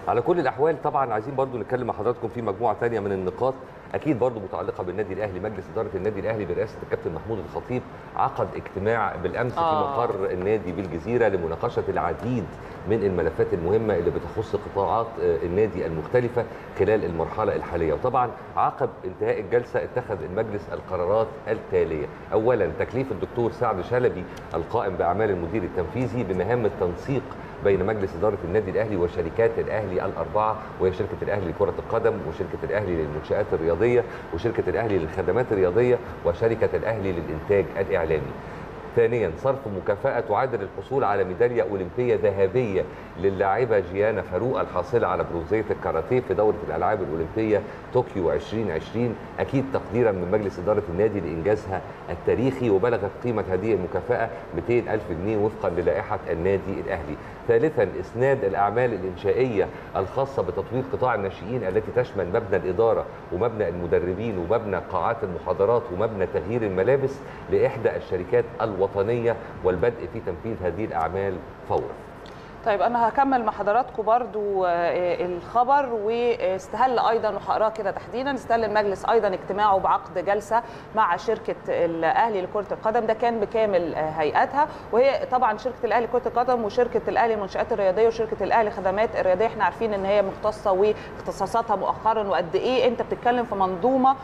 على كل الاحوال طبعا عايزين برضو نتكلم مع حضراتكم في مجموعه ثانيه من النقاط اكيد برضو متعلقه بالنادي الاهلي مجلس اداره النادي الاهلي برئاسه الكابتن محمود الخطيب عقد اجتماع بالامس آه. في مقر النادي بالجزيره لمناقشه العديد من الملفات المهمه اللي بتخص قطاعات آه، النادي المختلفه خلال المرحله الحاليه وطبعا عقب انتهاء الجلسه اتخذ المجلس القرارات التاليه اولا تكليف الدكتور سعد شلبي القائم باعمال المدير التنفيذي بمهام التنسيق بين مجلس اداره النادي الاهلي وشركات الاهلي الاربعه وهي شركه الاهلي لكره القدم وشركه الاهلي للمنشات الرياضيه وشركه الاهلي للخدمات الرياضيه وشركه الاهلي للانتاج الاعلامي. ثانيا صرف مكافأة تعادل الحصول على ميدالية أولمبية ذهبية للاعبة جيانا فاروق الحاصلة على برونزية الكاراتيه في دورة الألعاب الأولمبية طوكيو 2020 أكيد تقديرا من مجلس إدارة النادي لإنجازها التاريخي وبلغت قيمة هذه المكافأة 200 ألف جنيه وفقا للائحة النادي الأهلي ثالثا إسناد الأعمال الإنشائية الخاصة بتطوير قطاع الناشئين التي تشمل مبنى الإدارة ومبنى المدربين ومبنى قاعات المحاضرات ومبنى تغيير الملابس لإحدى الشركات الوطنية والبدء في تنفيذ هذه الأعمال فورا طيب انا هكمل مع حضراتكم برضو آه، الخبر واستهل ايضا وهقراه كده تحديدا استهل المجلس ايضا اجتماعه بعقد جلسه مع شركه الاهلي لكره القدم ده كان بكامل آه، هيئاتها وهي طبعا شركه الاهلي لكره القدم وشركه الاهلي للمنشات الرياضيه وشركه الاهلي خدمات الرياضيه احنا عارفين ان هي مختصه واختصاصاتها مؤخرا وقد ايه انت بتتكلم في منظومه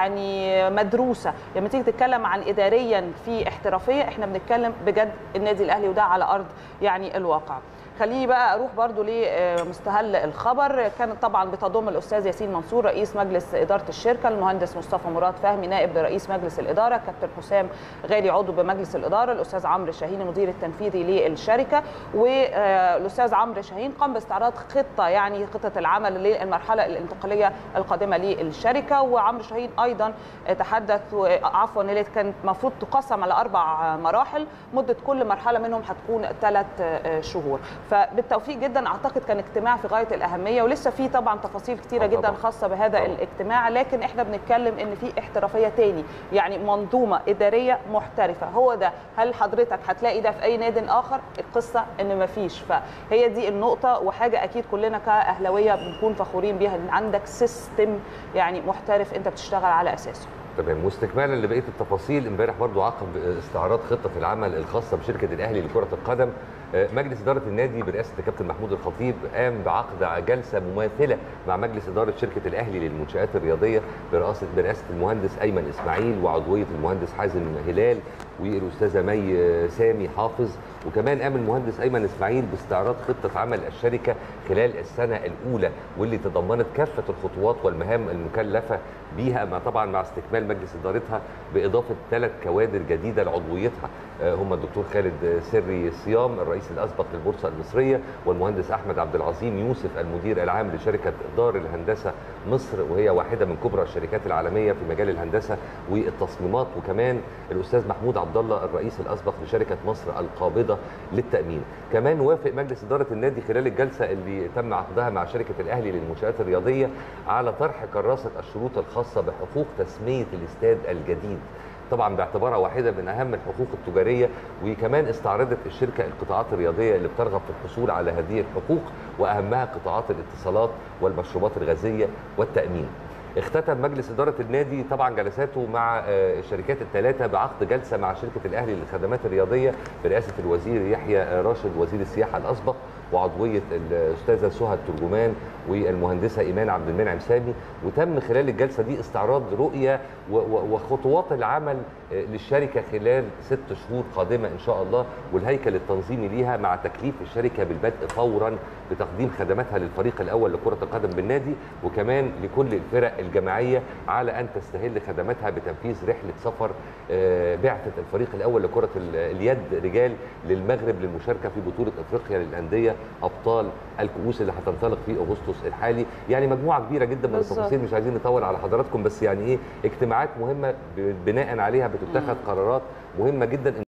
يعني مدروسه لما تيجي تتكلم عن اداريا في احترافيه احنا بنتكلم بجد النادي الاهلي وده على ارض يعني الواقع خليني بقى اروح برضو لمستهل الخبر كانت طبعا بتضم الاستاذ ياسين منصور رئيس مجلس اداره الشركه المهندس مصطفى مراد فهمي نائب رئيس مجلس الاداره كابتن حسام غالي عضو بمجلس الاداره الاستاذ عمرو شاهين المدير التنفيذي للشركه والاستاذ عمرو شاهين قام باستعراض خطه يعني خطه العمل للمرحله الانتقاليه القادمه للشركه وعمرو شاهين ايضا تحدث عفوا اللي كانت المفروض تقسم على اربع مراحل مده كل مرحله منهم هتكون ثلاث شهور فبالتوفيق جدا اعتقد كان اجتماع في غايه الاهميه ولسه في طبعا تفاصيل كتيره آه جدا طبعاً. خاصه بهذا طبعاً. الاجتماع لكن احنا بنتكلم ان في احترافيه تاني يعني منظومه اداريه محترفه هو ده هل حضرتك هتلاقي ده في اي نادي اخر القصه ان مفيش فهي دي النقطه وحاجه اكيد كلنا كاهلاويه بنكون فخورين بيها ان عندك سيستم يعني محترف انت بتشتغل على اساسه تمام واستكمالا لبقيه التفاصيل امبارح برضو عقب استعراض خطه العمل الخاصه بشركه الاهلي لكره القدم آه، مجلس اداره النادي برئاسه الكابتن محمود الخطيب قام بعقد جلسه مماثله مع مجلس اداره شركه الاهلي للمنشات الرياضيه برئاسه برئاسه المهندس ايمن اسماعيل وعضويه المهندس حازم هلال والاستاذه مي آه، سامي حافظ وكمان قام المهندس ايمن اسماعيل باستعراض خطه عمل الشركه خلال السنه الاولى واللي تضمنت كافه الخطوات والمهام المكلفه بيها مع طبعا مع استكمال مجلس ادارتها باضافه ثلاث كوادر جديده لعضويتها آه، هم الدكتور خالد سري صيام الرئيس الاسبق للبورصه المصريه والمهندس احمد عبد العظيم يوسف المدير العام لشركه دار الهندسه مصر وهي واحده من كبرى الشركات العالميه في مجال الهندسه والتصميمات وكمان الاستاذ محمود عبد الله الرئيس الاسبق لشركه مصر القابضه للتامين كمان وافق مجلس اداره النادي خلال الجلسه اللي تم عقدها مع شركه الاهلي للمنشات الرياضيه على طرح كراسه الشروط الخاصه بحقوق تسميه الاستاد الجديد طبعا باعتبارها واحده من اهم الحقوق التجاريه وكمان استعرضت الشركه القطاعات الرياضيه اللي بترغب في الحصول على هذه الحقوق واهمها قطاعات الاتصالات والمشروبات الغازيه والتامين. اختتم مجلس اداره النادي طبعا جلساته مع آه، الشركات الثلاثه بعقد جلسه مع شركه الاهلي للخدمات الرياضيه برئاسه الوزير يحيى آه، راشد وزير السياحه الاسبق وعضويه الاستاذه سهى الترجمان والمهندسه ايمان عبد المنعم سامي وتم خلال الجلسه دي استعراض رؤيه و- و- وخطوات العمل آه، للشركه خلال ست شهور قادمه ان شاء الله والهيكل التنظيمي ليها مع تكليف الشركه بالبدء فورا بتقديم خدماتها للفريق الاول لكره القدم بالنادي وكمان لكل الفرق الجماعيه على ان تستهل خدماتها بتنفيذ رحله سفر آه، بعثه الفريق الاول لكره ال- اليد رجال للمغرب للمشاركه في بطوله افريقيا للانديه ابطال الكؤوس اللي هتنطلق في اغسطس الحالي يعني مجموعه كبيره جدا من بالظبط. التفاصيل مش عايزين نطول على حضراتكم بس يعني ايه اجتماعات مهمه ب- بناء عليها بتتخذ قرارات مهمه جدا